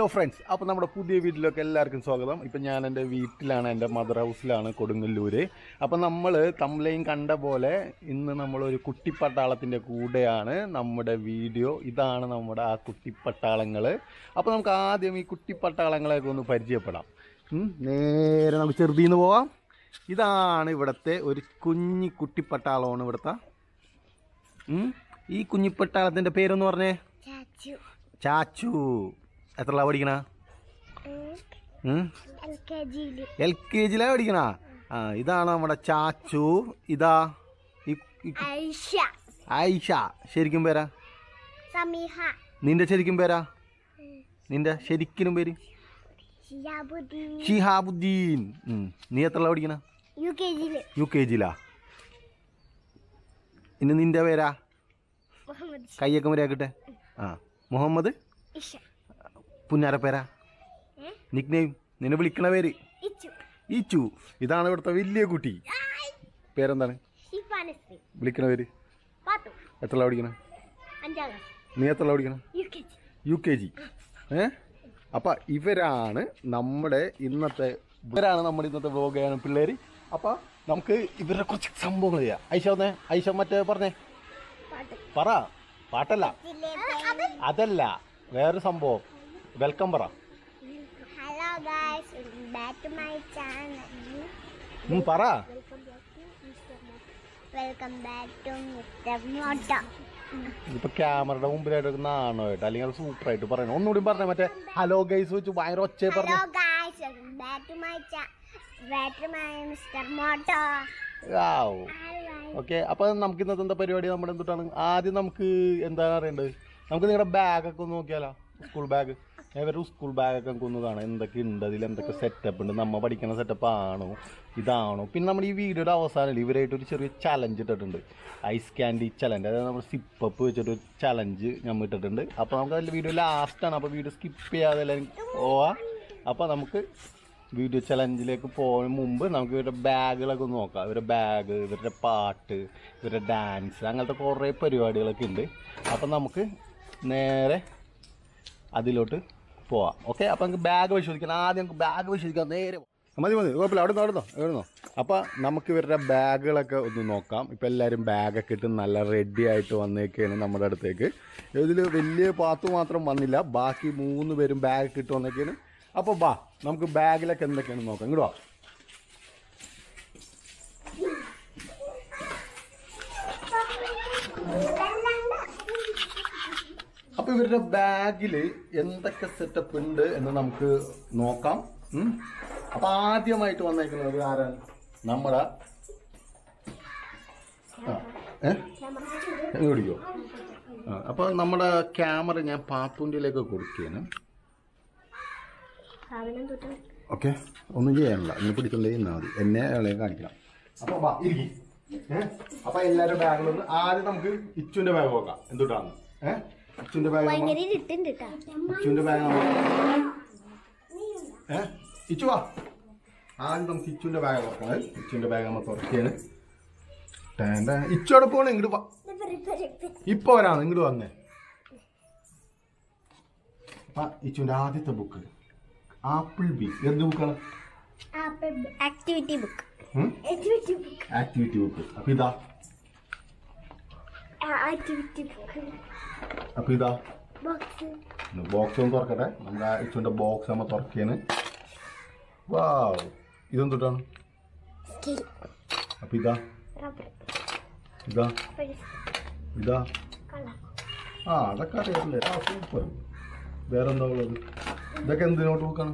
Hello friends അപ്പോൾ നമ്മുടെ പുതിയ വീട്ടിലൊക്കെ എല്ലാവർക്കും സ്വാഗതം ഇപ്പം ഞാൻ എൻ്റെ വീട്ടിലാണ് എൻ്റെ മദർ ഹൗസിലാണ് കൊടുങ്ങല്ലൂര് അപ്പം നമ്മൾ തമ്മിലെയും കണ്ട പോലെ ഇന്ന് നമ്മളൊരു കുട്ടിപ്പട്ടാളത്തിൻ്റെ കൂടെയാണ് നമ്മുടെ വീഡിയോ ഇതാണ് നമ്മുടെ ആ കുട്ടിപ്പട്ടാളങ്ങൾ അപ്പോൾ നമുക്ക് ആദ്യം ഈ കുട്ടിപ്പട്ടാളങ്ങളെയൊക്കെ ഒന്ന് പരിചയപ്പെടാം ഉം, നേരെ നമുക്ക് ചെറുതിന്ന് പോവാം ഇതാണ് ഇവിടുത്തെ ഒരു കുഞ്ഞി കുട്ടിപ്പട്ടാളമാണ് ഇവിടുത്തെ ഉം, ഈ കുഞ്ഞിപ്പട്ടാളത്തിൻ്റെ പേരൊന്ന് പറഞ്ഞേ ചാച്ചു ചാച്ചു എത്ര പഠിക്കണ എൽ കെ ജിയില് എൽ കെ ജിയിലാ പഠിക്കണ ആ ഇതാണ് നമ്മുടെ ചാച്ചു ഇതാ ഈ ഈ കു- ഐഷ ആയിഷ ശരിക്കും പേരാ സമീഹ നിന്റെ ശരിക്കും പേരാ നിന്റെ ശരിക്കും പേര് ഷിയാബുദ്ദീൻ ഷിഹാബുദ്ദീൻ ഉം. നീ എത്ര പഠിക്കണ യു കെ ജിയില് യു കെ ജിയിലാ ഇനി നിന്റെ പേരാ മുഹമ്മദ് കയ്യൊക്കെ മര്യാക്കട്ടെ ആ മുഹമ്മദ് ഇഷ പുന്നാര പേരാ ഏ? നിക് നെയിം നിന്നെ വിളിക്കണ പേര് ഇച്ചു ഈച്ചു ഇതാണ് ഇവിടുത്തെ വലിയ കുട്ടി പേരെന്താണ് ഷിഫാനസ്രി വിളിക്കണ പേര് പാത്തു എത്ര പഠിക്കണം അഞ്ചാം ക്ലാസ് നീ എത്ര പഠിക്കണം U K G U K G ഏ അപ്പം ഇവരാണ് നമ്മുടെ ഇന്നത്തെ ഇവരാണ് നമ്മുടെ ഇന്നത്തെ വ്ലോഗ് ചെയ്യാൻ പിള്ളേർ അപ്പം നമുക്ക് ഇവരുടെ കുറച്ച് സംഭവങ്ങൾ ചെയ്യാം ഐഷ വന്നേ ഐഷ മറ്റേ പറഞ്ഞേ പാട്ട് പറ പാട്ടല്ല അതല്ല വേറൊരു സംഭവം വെൽക്കം പറ hello guys back to my channel ഉം, പറ വെൽക്കം ബാക്ക് ടു മിസ്റ്റർ മോട്ടോ ഇപ്പൊ ക്യാമറയുടെ മുമ്പിലായിട്ട് നാണോ കേട്ടോ അല്ലെങ്കിൽ അത് സൂപ്പറായിട്ട് പറയണം ഒന്നുകൂടി പറഞ്ഞേ മറ്റേ ഹലോ ഗൈസ് വെച്ച് ഭയങ്കര ഒച്ചയെ പറഞ്ഞു hello guys welcome back to my back to my mister മോട്ടോ ആവോ ഓക്കെ അപ്പൊ നമുക്ക് ഇന്നത്തെ എന്താ പരിപാടി നമ്മുടെ എന്തുട്ടാണ് ആദ്യം നമുക്ക് എന്താണ് അറിയേണ്ടത് നമുക്ക് നിങ്ങളുടെ ബാഗൊക്കെ ഒന്ന് നോക്കിയാലോ സ്കൂൾ ബാഗ് ഇവരുടെ സ്കൂൾ ബാഗൊക്കെ നമുക്ക് ഒന്ന് കാണാം എന്തൊക്കെ ഉണ്ട് അതിൽ എന്തൊക്കെ സെറ്റപ്പ് ഉണ്ട് നമ്മ പഠിക്കുന്ന സെറ്റപ്പ് ആണോ ഇതാണോ പിന്നെ നമ്മുടെ ഈ വീഡിയോയുടെ അവസാനം ഇവരായിട്ട് ഒരു ചെറിയ ചലഞ്ച് ഇട്ടിട്ടുണ്ട് ഐസ് ക്യാൻഡി ചലഞ്ച് അതായത് നമ്മൾ സിപ്പപ്പ് വെച്ചിട്ട് ഒരു ചലഞ്ച് നമ്മൾ ഇട്ടിട്ടുണ്ട് അപ്പോൾ നമുക്ക് അതിൽ വീഡിയോ ലാസ്റ്റാണ് അപ്പോൾ വീഡിയോ സ്കിപ്പ് ചെയ്യാതെ എല്ലാവരും പോവാം അപ്പോൾ നമുക്ക് വീഡിയോ ചലഞ്ചിലേക്ക് പോകുന്നതിന് മുമ്പ് നമുക്ക് ഇവരുടെ ബാഗുകളൊക്കെ ഒന്ന് നോക്കാം ഇവരുടെ ബാഗ് ഇവരുടെ പാട്ട് ഇവരുടെ ഡാൻസ് അങ്ങനത്തെ കുറേ പരിപാടികളൊക്കെ ഉണ്ട് അപ്പം നമുക്ക് നേരെ അതിലോട്ട് പോവാം ഓക്കെ അപ്പം നമുക്ക് ബാഗ് പരിശോധിക്കണം ആദ്യം നമുക്ക് ബാഗ് പരിശോധിക്കാം നേരെ പോവാം. മതി മതി കുഴപ്പമില്ല അവിടെ നിന്ന് അവിടെ നിന്ന് അപ്പം നമുക്ക് ഇവരുടെ ബാഗുകളൊക്കെ ഒന്ന് നോക്കാം ഇപ്പം എല്ലാവരും ബാഗൊക്കെ ഇട്ട് നല്ല റെഡി ആയിട്ട് വന്നേക്കാണ് നമ്മുടെ അടുത്തേക്ക് ഇതിൽ വലിയ പാത്തു മാത്രം വന്നില്ല ബാക്കി മൂന്ന് പേരും ബാഗ് ഇട്ട് വന്നേക്കാണ് അപ്പോൾ ബാ നമുക്ക് ബാഗിലൊക്കെ എന്തൊക്കെയാണ് നോക്കാം ഇങ്ങോട്ട് വാ അപ്പൊ ഇവരുടെ ബാഗിൽ എന്തൊക്കെ സെറ്റപ്പ് ഉണ്ട് എന്ന് നമുക്ക് നോക്കാം ഉം. അപ്പൊ ആദ്യമായിട്ട് വന്നേക്കുന്നത് ആരാണ് നമ്മുടെ ആ, ഏ എങ്ങ് പിടിക്കോ ആ, അപ്പൊ നമ്മുടെ ക്യാമറ ഞാൻ പാത്തുണ്ടിയിലേക്ക് കൊടുക്കുകയാണ് സാധനം തൊട്ട് ഓക്കെ ഒന്നും ചെയ്യാനില്ല ഇന്ന് പിടിച്ചോണ്ടേ ഇരുന്നാൽ മതി എന്നെ ഇളയെ കാണിക്കണം അപ്പൊ വാ ഇരിക്കി അപ്പൊ എല്ലാവരുടെ ബാഗിലൊന്ന് ആദ്യം നമുക്ക് ഇച്ചുവിന്റെ ബാഗ് നോക്കാം എന്തുട്ടാണ് ഏഹ് ഇച്ചുവിന്റെ ബാഗ് ഭയങ്കര ഇരുട്ടുണ്ട് കേട്ടോ ഇച്ചുവിന്റെ ബാഗ് ഏഹ് ഇച്ചു വാ ആദ്യം നമുക്ക് ഇച്ചുവിന്റെ ബാഗ് നോക്കാം ഇച്ചുവിന്റെ ബാഗ് നമ്മൾ തുറക്കുകയാണ് ടേൻ ടേൻ. ഇച്ചു അവിടെ പോണേ ഇങ്ങോട്ട് വാ ഇപ്പൊ വരാണ് ഇങ്ങോട്ട് വന്നേ അപ്പൊ ഇച്ചുവിന്റെ ആദ്യത്തെ ബുക്ക് ആപ്പിൾ ബി എന്ത് ബുക്കാണ് ആക്ടിവിറ്റി ബുക്ക് ഉം? ആക്ടിവിറ്റി ബുക്ക് ആക്ടിവിറ്റി ബുക്ക് അപ്പൊ ഇതാ ആക്ടിവിറ്റി ബുക്ക് അപ്പൊ ഇതാ ബോക്സ് ബോക്സ് ഒന്ന് തുറക്കട്ടെ നമ്മുടെ ഇച്ചുവിന്റെ ബോക്സ് നമ്മ തുറക്കാണ് വാവ് ഇതെന്തുട്ടാണ് സ്കെയിൽ അപ്പൊ ഇതാ റബ്ബർ ഇതാ ഇതാ കളർ ആ അതൊക്കെ അറിയാറില്ലേ ആ സൂപ്പർ വേറെന്താ ഉള്ളത് ഇതൊക്കെ എന്ത് നോട്ട് ബുക്കാണ്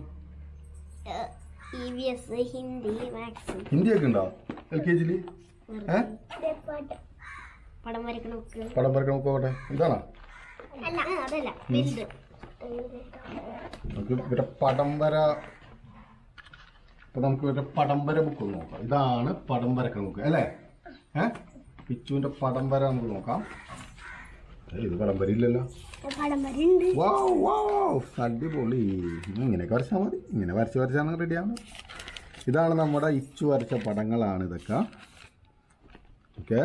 E V S Hindi maths ഹിന്ദിയൊക്കെ ഉണ്ടോ എൽ കെ ജിയിൽ ഏ പടം വരക്കണ ബുക്ക് പടം വരക്കണ ബുക്ക് പോകട്ടെ ഇതാണോ അല്ല ആ, അതല്ല വലുത് നമുക്ക് ഇവരുടെ പടം വര ഇപ്പൊ നമുക്ക് ഇവരുടെ പടം വര ബുക്ക് ഒന്ന് നോക്കാം ഇതാണ് പടം വരക്കണ ബുക്ക് അല്ലേ ഏഹ് പിച്ചുവിന്റെ പടം വര നമുക്ക് നോക്കാം ഏയ്, ഇത് പടം വര ഇല്ലല്ലോ പടം വരണ്ട് വാ വാ അടിപൊളി ഇങ്ങനെയൊക്കെ വരച്ചാൽ മതി ഇങ്ങനെ വരച്ച് വരച്ചാണ് റെഡിയാണ് ഇതാണ് നമ്മുടെ ഇച്ചു വരച്ച പടങ്ങളാണ് ഇതൊക്കെ ഓക്കെ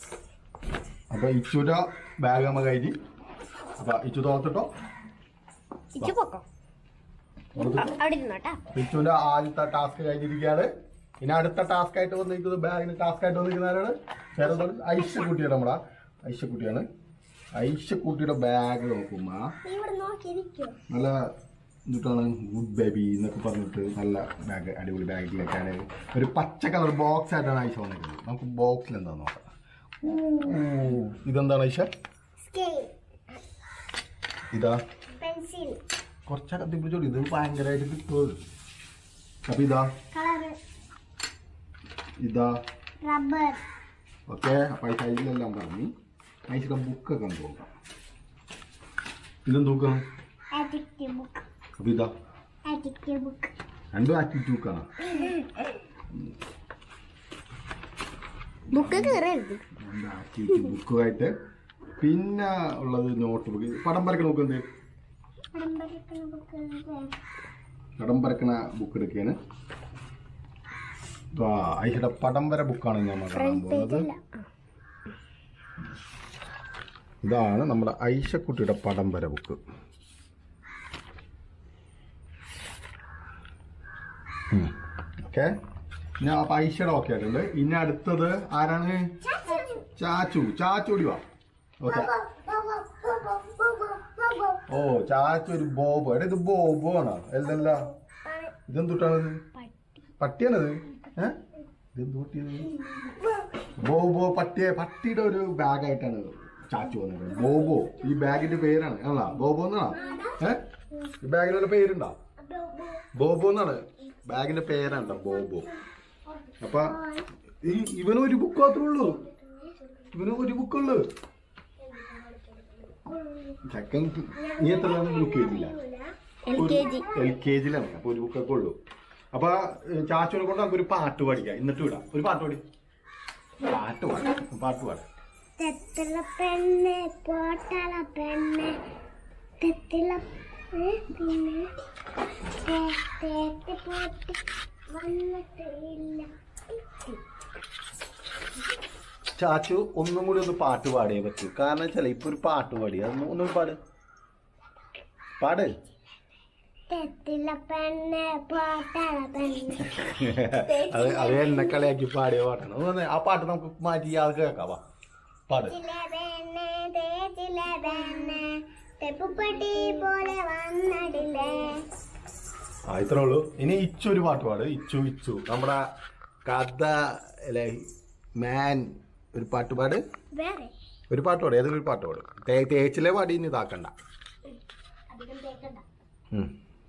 അപ്പൊ ഇച്ചുടെ ബാഗ് നമ്മ കഴിഞ്ഞ് അപ്പൊ ഇച്ചു തോർത്തിട്ടോ ഇച്ചു പൊക്കോ അവിടെ ഇരുന്നോട്ടാ പിച്ചുവിന്റെ ആദ്യത്തെ ടാസ്ക് കഴിഞ്ഞിരിക്കുകയാണ് ഇനി അടുത്ത ടാസ്ക് ആയിട്ട് വന്നിരിക്കുന്നത് ബാഗിന് ടാസ്ക് ആയിട്ട് വന്നിരിക്കുന്നവരാണ് ചെറുതാണ് ഐശ്യക്കുട്ടിയുടെ നമ്മുടെ ഐശ്യക്കുട്ടിയാണ് ഐശ്യക്കുട്ടിയുടെ ബാഗ് നോക്കുമ്പോ നീ ഇവിടെ നോക്കിയിരിക്കോ നല്ല എന്നിട്ടാണ് ഗുഡ് ബേബി എന്നൊക്കെ പറഞ്ഞിട്ട് നല്ല ബാഗ് അടിപൊളി ബാഗിലേക്കാണ് ഒരു പച്ച കളർ ബോക്സ് ആയിട്ടാണ് ഐഷ വന്നിരിക്കുന്നത് നമുക്ക് ബോക്സിൽ എന്താന്ന് നോക്കാം ഊ, ഇതെന്താണ് ഐഷ സ്കെയിൽ ഇതാ പെൻസിൽ കുറച്ചൊക്കെ പിടിച്ചോളൂ ഇത് ഭയങ്കരമായിട്ട് കിട്ടുമോ അപ്പൊ ഇതാ കളറ് ഇതാ റബ്ബർ ഓക്കെ അപ്പൊ ഈ കയ്യിലെല്ലാം പറഞ്ഞു ഐശ്വര്യ ബുക്കൊക്കെ ഒന്ന് നോക്കാം ഇതെന്ത് ബുക്കാണ് ആക്ടിവിറ്റി ബുക്ക് അപ്പൊ ഇതാ ആക്ടിവിറ്റി ബുക്ക് രണ്ടും ആക്ടിവിറ്റി ബുക്കാണ് ബുക്ക് കയറരുത് രണ്ട് ആക്ടിവിറ്റി ബുക്കുമായിട്ട് പിന്നെ ഉള്ളത് നോട്ട് ബുക്ക് പടം വരക്കണ ബുക്ക് എന്ത് ബുക്ക് പടം വരക്കണ ബുക്ക് എടുക്കുകയാണ് ഐശ്വര്യ പടം വര ബുക്കാണ് നമ്മൾ കാണാൻ പോകുന്നത് ഇതാണ് നമ്മുടെ ഐഷക്കുട്ടിയുടെ പടം വര ബുക്ക് ഓക്കെ ഞാൻ അപ്പൊ ഐഷയുടെ ഓക്കെ ആയിട്ടുണ്ട് ഇനി അടുത്തത് ആരാണ് ചാച്ചു ചാച്ചു ഓടി വാ ഓക്കെ ഓ ചാച്ചു ഒരു ബോബോ എടാ ഇത് ബോബോ ആണോ അല്ലല്ല ഇതെന്തുട്ടാണിത് പട്ടിയാണിത് ഏഹ് ഇതെന്ത് പട്ടിയത് ബോബോ പട്ടിയെ പട്ടിയുടെ ഒരു ബാഗായിട്ടാണ് ചാച്ചു വന്നത് ബോബോ ഈ ബാഗിന്റെ പേരാണ് ആണോ ബോബോ എന്നാണോ ഏഹ് ഈ ബാഗിന് വല്ല പേരുണ്ടോ ബോബോ എന്നാണ് ബാഗിന്റെ പേരാണ് ട്ടോ, ബോബോ അപ്പൊ ഈ ഇവന് ഒരു ബുക്ക് മാത്രമേ ഉള്ളൂ ഇവന് ഒരു ബുക്കുള്ളൂ ചെക്കൻ നീ എത്ര ബുക്ക് ചെയ്തില്ല L K G L K ജിയിലാണ് അപ്പൊ ഒരു ബുക്കൊക്കെ ഉള്ളൂ അപ്പൊ ഏഹ്, ചാച്ചുവിനെ കൊണ്ട് നമുക്ക് ഒരു പാട്ട് പഠിക്കാം എന്നിട്ട് വിടാം ഒരു പാട്ട് പാടി പാട്ട് പാടാം പാട്ട് പാടാം തെത്തില പെണ്ണ് പോട്ടള പെണ്ണ് തെത്തില ഏ, പിന്നെ തേ- തേത്തി പോട്ടി വന്നിട്ടില്ല ചാച്ചു ഒന്നും കൂടി ഒന്ന് പാട്ട് പാടിയേ പറ്റൂ കാരണം വെച്ചാൽ ഇപ്പൊ ഒരു പാട്ട് പാടി അതൊന്ന് ഒന്നും പാട് പാട് തെത്തില പെണ്ണ് പോട്ടള പെണ്ണ് അത് അത് എന്നെ കളിയാക്കി പാടിയ പാട്ടാണ് ഒന്ന് വന്നേ, ആ പാട്ട് നമുക്ക് മാറ്റി അത് കേൾക്കാം വാ പാട് ചില പെണ്ണ് തേച്ചില പെണ്ണ് തെപ്പുപെട്ടി പോലെ വന്നിടില്ലേ ആ ഇത്രേ ഉള്ളൂ ഇനി ഇച്ചു ഒരു പാട്ട് പാട് ഇച്ചു ഇച്ചു നമ്മുടെ കഥ അല്ലെ മാൻ ഒരു പാട്ട് പാട് വേറെ ഒരു പാട്ട് പാട് ഏതെങ്കിലും ഒരു പാട്ട് പാട് തേ തേച്ചിലെ പാടി ഇനി ഇതാക്കണ്ട അധികം തേക്കണ്ട ഉം.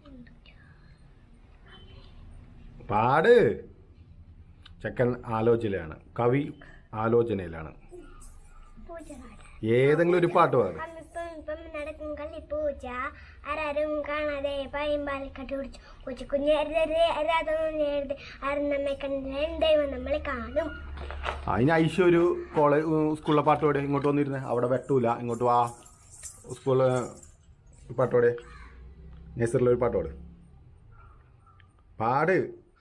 പാട് ചെക്കൻ ആലോചനയിലാണ് കവി ആലോചനയിലാണ് പൂജ പാടാം ഏതെങ്കിലും ഒരു പാട്ട് പാട് അമ്മിപ്പം ഇപ്പം നടക്കും കള്ളിപ്പൂച്ച ആരാരും കാണാതെ പയമ്പാൽ കണ്ടുപിടിച്ചു കൊച്ചു കുഞ്ഞരുതരുത് അരാതൊന്നും നേരത്തെ ആരും നമ്മെ കണ്ടില്ല ദൈവം നമ്മളെ കാണും അതിന് ഐശ ഒരു കോളേജ് സ്കൂളിലെ പാട്ട് പാടി ഇങ്ങോട്ട് വന്നിരുന്നേ അവിടെ വെട്ടൂല ഇങ്ങോട്ട് വാ സ്കൂളിൽ പാട്ട് പാടി നേസറിലെ ഒരു പാട്ട് പാട് പാട്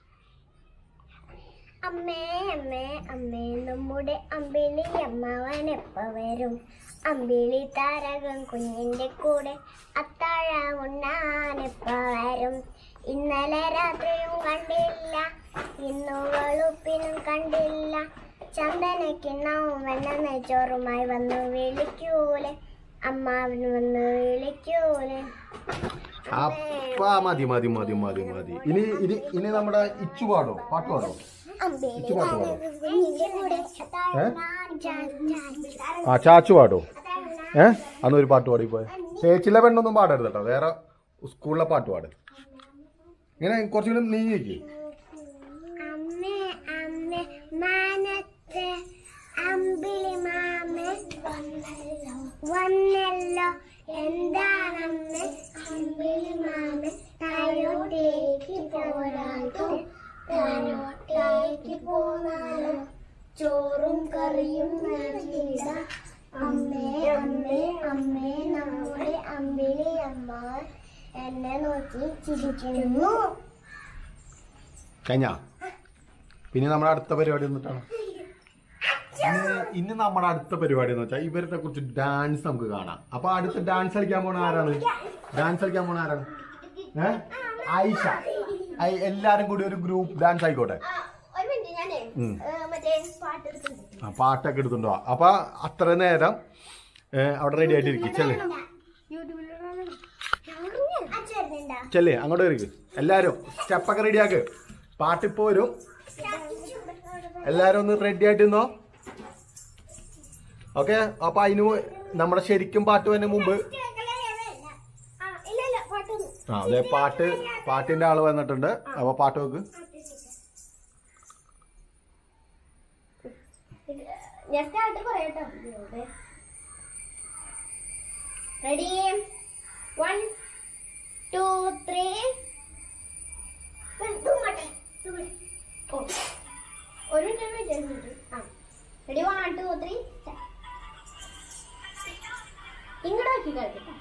അമ്മേ അമ്മേ അമ്മേ നമ്മുടെ അമ്പിളി അമ്മാവൻ എപ്പ വരും അമ്പിളി താരകം കുഞ്ഞിന്റെ കൂടെ അത്താഴ ഉണ്ണാൻ എപ്പ വരും ഇന്നലെ രാത്രിയും കണ്ടില്ല ഇന്നു വെളുപ്പിനും കണ്ടില്ല ചന്ദനക്കിണ്ണവും വെണ്ണ നെച്ചോറുമായി വന്നു വിളിക്കൂലെ അമ്മാവൻ വന്ന് വിളിക്കൂലെ അപ്പ മതി മതി മതി മതി മതി ഇനി ഇനി ഇനി നമ്മുടെ ഇച്ചു പാടോ പാട്ട് പാടോ അമ്പിളി ഇച്ചു പാട്ട് പാടോ കുഞ്ഞിന്റെ കൂടെ ഏ? അത്താഴ ആ ചാച്ചു പാടോ ഏ അന്ന് ഒരു പാട്ട് പാടി പോയെ ചേച്ചിലെ പെണ്ണൊന്നും പാടരുത് കേട്ടോ വേറെ സ്കൂളിലെ പാട്ട് പാട് ഇങ്ങനെ കുറച്ചുകൂടി നീങ്ങിക്ക് അമ്മേ അമ്മേ മാനത്തെ അമ്പിളി മാമ വന്നല്ലോ എന്താണമ്മേ അമ്പിളി മാമ താഴോട്ടേക്ക് പോരാട്ടോ താഴോട്ടേക്ക് പോന്നാലോ ചോറും കറിയും നൽകിട അമ്മേ അമ്മേ അമ്മേ നമ്മുടെ അമ്പിളി അമ്മ എന്നെ നോക്കി ചിരിക്കുന്നു കഴിഞ്ഞാ പിന്നെ നമ്മുടെ അടുത്ത പരിപാടി എന്നിട്ടാണ് ഇന്ന് ഇന്ന് നമ്മുടെ അടുത്ത പരിപാടി എന്ന് വെച്ചാൽ ഇവരുടെ കുറിച്ച് ഡാൻസ് നമുക്ക് കാണാം അപ്പൊ അടുത്ത ഡാൻസ് കളിക്കാൻ പോണ ആരാണ് ഡാൻസ് കളിക്കാൻ പോണ ആരാണ് ഏ ആയിഷ ഐ- എല്ലാരും കൂടി ഒരു ഗ്രൂപ്പ് ഡാൻസ് ആയിക്കോട്ടെ ആ, ഒരു മിനിറ്റ് ഞാനേ ഉം. ഏ, മറ്റേ പാട്ട് എടുക്കുന്നുണ്ട് ആ, പാട്ടൊക്കെ എടുത്തുണ്ടോ അപ്പൊ അത്ര നേരം ഏ, അവിടെ റെഡി ആയിട്ടിരിക്കും ചെല്ലേ ചെല്ലേ അങ്ങോട്ട് വരിക എല്ലാരും സ്റ്റെപ്പൊക്കെ റെഡിയാക്ക് പാട്ടിപ്പോ വരും എല്ലാരും ഒന്ന് റെഡി ആയിട്ടിരുന്നോ ഓക്കെ അപ്പൊ അതിന് നമ്മുടെ ശരിക്കും പാട്ട് വരുന്ന മുമ്പ് ആ അതെ പാട്ട് പാട്ടിന്റെ ആള് വന്നിട്ടുണ്ട് അപ്പൊ പാട്ട് വെക്ക് ഞാൻ സ്റ്റാർട്ട് പറയട്ടോ റെഡി വൺ ടു ത്രീ ഒരു മിനിറ്റ് ആ റെഡി വൺ ടു ത്രീ ഇങ്ങോട്ട് നോക്കി കളിക്കട്ടോ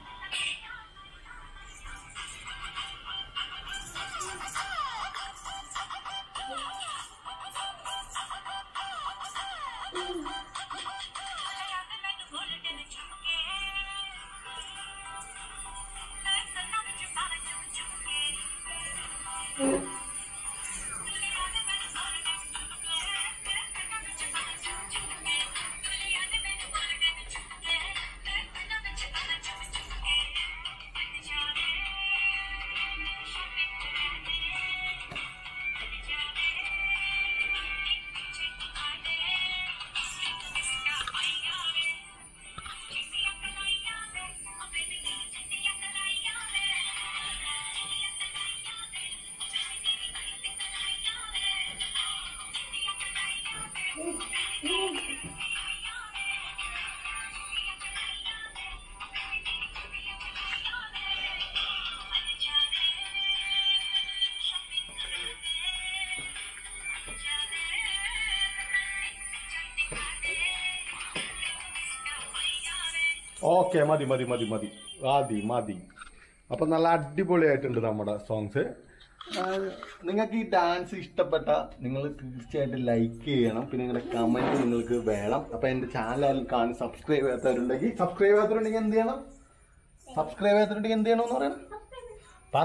ഓക്കെ മതി മതി മതി മതി മതി മതി അപ്പൊ നല്ല അടിപൊളിയായിട്ടുണ്ട് നമ്മുടെ സോങ്സ് നിങ്ങൾക്ക് ഈ ഡാൻസ് ഇഷ്ടപ്പെട്ട നിങ്ങൾ തീർച്ചയായിട്ടും ലൈക്ക് ചെയ്യണം പിന്നെ നിങ്ങളുടെ കമന്റ് നിങ്ങൾക്ക് വേണം അപ്പൊ എന്റെ ചാനൽ കാണി സബ്സ്ക്രൈബ് ചെയ്യാത്തവരുണ്ടെങ്കിൽ സബ്സ്ക്രൈബ് ചെയ്യാത്തവരുണ്ടെങ്കിൽ എന്ത് ചെയ്യണം സബ്സ്ക്രൈബ് ചെയ്യാത്തവരുണ്ടെങ്കിൽ എന്ത് ചെയ്യണം എന്ന് പറയണം പറ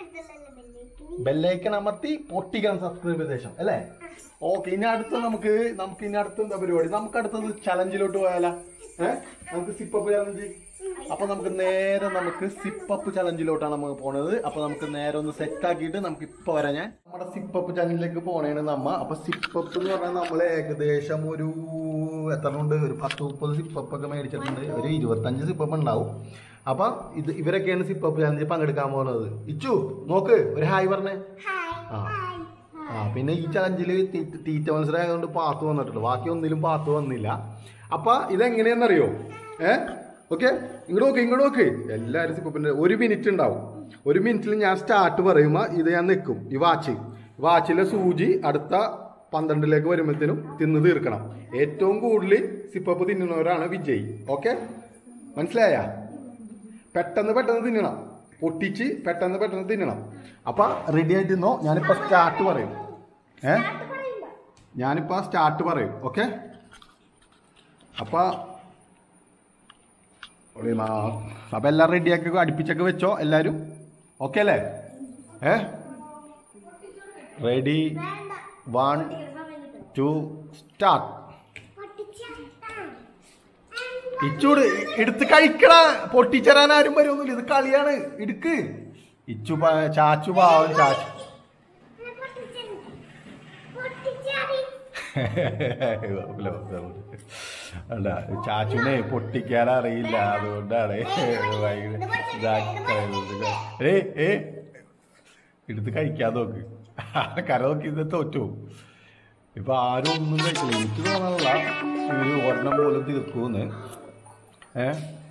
ബെല്ലൈക്കൺ അമർത്തി പൊട്ടിക്കണം സബ്സ്ക്രൈബ് ചെയ്ത ശേഷം അല്ലേ ഓക്കെ ഇനി അടുത്ത നമുക്ക് നമുക്ക് ഇനി അടുത്ത എന്താ പരിപാടി നമുക്ക് അടുത്തത് ചലഞ്ചിലോട്ട് പോയാലോ ഏഹ് നമുക്ക് സിപ്പപ്പ് ചലഞ്ച് അപ്പൊ നമുക്ക് നേരെ നമുക്ക് സിപ്പപ്പ് ചലഞ്ചിലോട്ടാണ് നമുക്ക് പോണത് അപ്പൊ നമുക്ക് നേരെ ഒന്ന് സെറ്റ് ആക്കിയിട്ട് നമുക്ക് ഇപ്പൊ വരാം ഞാൻ നമ്മുടെ സിപ്പപ്പ് ചലഞ്ചിലേക്ക് പോണേണ് നമ്മ അപ്പൊ സിപ്പപ്പ് എന്ന് പറഞ്ഞാൽ നമ്മള് ഏകദേശം ഒരു എത്ര ഉണ്ട് ഒരു പത്ത് മുപ്പത് സിപ്പപ്പ് ഒക്കെ മേടിച്ചിട്ടുണ്ട് ഒരു ഇരുപത്തഞ്ച് സിപ്പപ്പ് ഉണ്ടാവും അപ്പൊ ഇത് ഇവരൊക്കെയാണ് സിപ്പപ്പ് ചലഞ്ചിൽ പങ്കെടുക്കാൻ പോകുന്നത് ഇച്ചു നോക്ക് ഒരു ഹായ് പറഞ്ഞേ ആ ആ പിന്നെ ഈ ചലഞ്ചിൽ തീറ്റ മത്സരം ആയതുകൊണ്ട് പാത്ത് വന്നിട്ടുണ്ട് ബാക്കി ഒന്നിലും പാത്ത് വന്നില്ല അപ്പൊ ഇതെങ്ങനെയാണെന്നറിയോ ഏ ഓക്കെ ഇങ്ങോട്ട് നോക്ക് ഇങ്ങോട്ട് നോക്ക് എല്ലാവരും സിപ്പപ്പിന്റെ ഒരു മിനിറ്റ് ഉണ്ടാവും ഒരു മിനിറ്റിൽ ഞാൻ സ്റ്റാർട്ട് പറയുമ്പോ ഇത് ഞാൻ നിൽക്കും ഈ വാച്ച് വാച്ചിലെ സൂചി അടുത്ത പന്ത്രണ്ടിലേക്ക് വരുമ്പോഴത്തേനും തിന്ന് തീർക്കണം ഏറ്റവും കൂടുതൽ സിപ്പപ്പ് തിന്നുന്നവരാണ് വിജയി ഓക്കെ മനസ്സിലായ പെട്ടെന്ന് പെട്ടെന്ന് തിന്നണം പൊട്ടിച്ച് പെട്ടെന്ന് പെട്ടെന്ന് തിന്നണം അപ്പൊ റെഡി ആയിട്ട് നിന്നോ ഞാനിപ്പോ സ്റ്റാർട്ട് പറയും ഏ ഞാനിപ്പോ സ്റ്റാർട്ട് പറയും ഓക്കെ അപ്പൊ ഒളി മാ. അപ്പൊ എല്ലാം റെഡിയാക്കി അടുപ്പിച്ചൊക്കെ വെച്ചോ എല്ലാരും ഓക്കെ അല്ലേ ഏ റെഡി വൺ ടു സ്റ്റാർട്ട് ഇച്ചൂട് എടുത്ത് കഴിക്കണ പൊട്ടിച്ചേരാൻ ആരും വരുമൊന്നുമില്ല ഇത് കളിയാണ് ഇടുക്ക് ഇച്ചു പ- ചാച്ചു പാവം ചാച്ചു അല്ല ചാച്ചുനെ പൊട്ടിക്കാൻ അറിയില്ല അതുകൊണ്ടാണ് ഭയങ്കര ഇതാക്കുന്നത്. ഏ ഏ എടുത്ത് കഴിക്കാൻ നോക്ക് കര നോക്കി ഇത് തോറ്റു ഇപ്പൊ ആരും ഒന്നും കഴിക്കില്ല എനിക്ക് തോന്നാനുള്ള ഒരു ഒരെണ്ണം പോലും തീർക്കൂന്ന് ഏ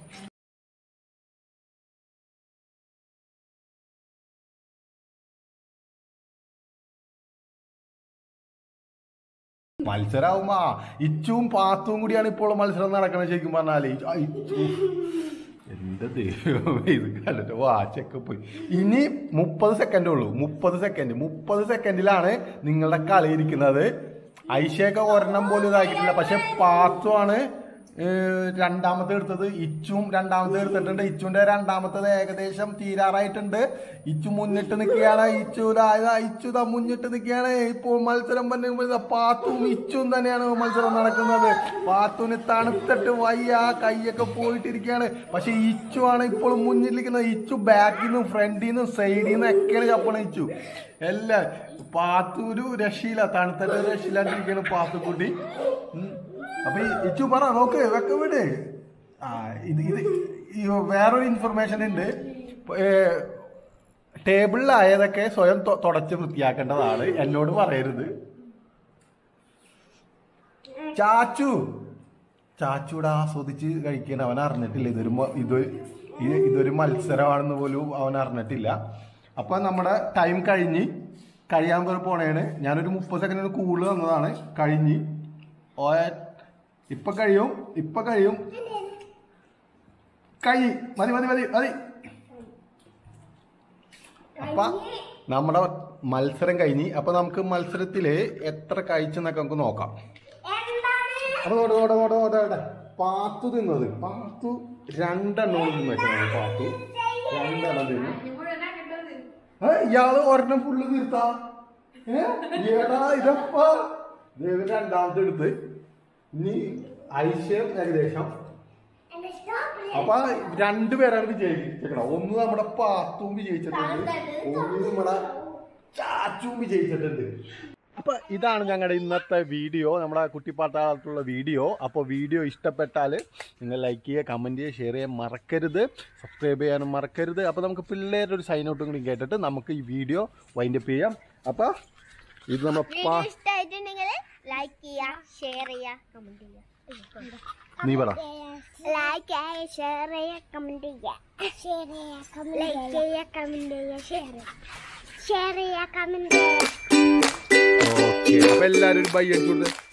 മത്സരാവുമ്പോ ഇച്ചും പാത്തും കൂടിയാണ് ഇപ്പോൾ മത്സരം നടക്കണത് ശരിക്കും പറഞ്ഞാല് ആ, ഇച്ചു. എന്റെ ദൈവം ഇത് കണ്ടിട്ട് വാച്ചൊക്കെ പോയി ഇനി മുപ്പത് സെക്കൻഡേ ഉള്ളൂ മുപ്പത് സെക്കൻഡ് മുപ്പത് സെക്കൻഡിലാണ് നിങ്ങളുടെ കളി ഇരിക്കുന്നത് ഐഷയൊക്കെ ഒരെണ്ണം പോലും ഇതാക്കിയിട്ടില്ല പക്ഷെ പാത്തു ആണ് ഏഹ്, രണ്ടാമത്തെ എടുത്തത് ഇച്ചും രണ്ടാമത്തെ എടുത്തിട്ടുണ്ട് ഇച്ചുന്റെ രണ്ടാമത്തത് ഏകദേശം തീരാറായിട്ടുണ്ട് ഇച്ചു മുന്നിട്ട് നിൽക്കുകയാണ് ഇച്ചു ദാ ഇതാ ഇച്ചു ദാ മുന്നിട്ട് നിൽക്കുകയാണ് ഇപ്പോൾ മത്സരം പറയുമ്പോൾ ഇതാ പാത്തും ഇച്ചും തന്നെയാണ് മത്സരം നടക്കുന്നത് പാത്തുവിന് തണുത്തിട്ട് വയ്യ കൈയൊക്കെ പോയിട്ടിരിക്കുകയാണ് പക്ഷെ ഇച്ചു ആണ് ഇപ്പോൾ മുന്നിലിരിക്കുന്നത് ഇച്ചു ബാക്കിൽ നിന്നും ഫ്രണ്ടിൽ നിന്നും സൈഡിൽ നിന്നും ഒക്കെയാണ് ചപ്പണ ഇച്ചു എല്ലാം പാത്തൂരു രക്ഷയില്ല തണുത്തിട്ട് രക്ഷയില്ലാണ്ടിരിക്കുകയാണ് പാത്തുക്കുട്ടി ഉം. അപ്പൊ ഈ ഇച്ചു പറ നോക്ക് വെക്ക വിട് ആ ഇത് ഇത് ഈ വേറൊരു ഇൻഫർമേഷൻ ഉണ്ട് ഏ, ടേബിളിലായതൊക്കെ സ്വയം തൊ- തുടച്ച് വൃത്തിയാക്കേണ്ടതാണ് എന്നോട് പറയരുത് ചാച്ചു ചാച്ചൂടെ ആസ്വദിച്ച് കഴിക്കാൻ അവൻ അറിഞ്ഞിട്ടില്ല ഇതൊരു മ- ഇത് ഇത് ഇതൊരു മത്സരമാണെന്ന് പോലും അവൻ അറിഞ്ഞിട്ടില്ല അപ്പൊ നമ്മുടെ ടൈം കഴിഞ്ഞ് കഴിയാൻ പോലെ പോണേണ് ഞാനൊരു മുപ്പത് സെക്കൻഡിന് കൂടുതൽ വന്നതാണ് കഴിഞ്ഞ് ഓ- ഇപ്പൊ കഴിയും ഇപ്പൊ കഴിയും കഴി മതി മതി മതി മതി അപ്പൊ നമ്മുടെ മത്സരം കഴിഞ്ഞ് അപ്പൊ നമുക്ക് മത്സരത്തില് എത്ര കഴിച്ചെന്നൊക്കെ നമുക്ക് നോക്കാം എന്താണ് അപ്പൊ നോട്ടെ നോട്ടെ നോട്ടെ നോട്ടെ നോട്ടെ പാത്തു തിന്നത് പാത്തു രണ്ടെണ്ണം തിന്നു വെച്ചതാണ് പാത്തു രണ്ടെണ്ണം തിന്നു ഏ, ഇയാള് ഒരെണ്ണം ഫുള്ള് തീർത്താ ഏ? ഏടാ ഇതപ്പാ ദേവൻ രണ്ടാമത്തെ എടുത്ത് ഇനി ഐശ്വര്യം ഏകദേശം എന്റെ സ്റ്റോപ്പ് അപ്പൊ രണ്ടുപേരാണ് വിജയിച്ചിരിക്കണം ഒന്ന് നമ്മുടെ പാത്തും വിജയിച്ചിട്ടുണ്ട് ഒന്ന് നമ്മുടെ ചാച്ചും വിജയിച്ചിട്ടുണ്ട് അപ്പൊ ഇതാണ് ഞങ്ങളുടെ ഇന്നത്തെ വീഡിയോ നമ്മുടെ കുട്ടിപ്പാട്ടാളത്തുള്ള വീഡിയോ അപ്പോൾ വീഡിയോ ഇഷ്ടപ്പെട്ടാൽ നിങ്ങൾ ലൈക്ക് ചെയ്യുക കമൻറ്റ് ചെയ്യുക ഷെയർ ചെയ്യാൻ മറക്കരുത് സബ്സ്ക്രൈബ് ചെയ്യാനും മറക്കരുത് അപ്പോൾ നമുക്ക് പിള്ളേരുടെ ഒരു സൈൻ ഔട്ടും കൂടി കേട്ടിട്ട് നമുക്ക് ഈ വീഡിയോ വൈൻഡപ്പ് ചെയ്യാം അപ്പോൾ ഇത് നമ്മൾ വീഡിയോ ഇഷ്ടമായിട്ടുണ്ടെങ്കിൽ ലൈക്ക് ചെയ്യുക ഷെയർ ചെയ്യുക കമന്റ് ചെയ്യുക നീ പറ ലൈക്ക് ചെയ്യുക ഷെയർ ചെയ്യുക കമന്റ് ചെയ്യുക ഷെയർ ചെയ്യുക ലൈക്ക് ചെയ്യുക കമന്റ് ചെയ്യുക ഷെയർ ചെയ്യുക ഷെയർ ചെയ്യുക കമന്റ് ചെയ്യുക ഓക്കെ അപ്പോൾ എല്ലാവരും ഒരു ബൈ അടിച്ചു കൊടുത്ത്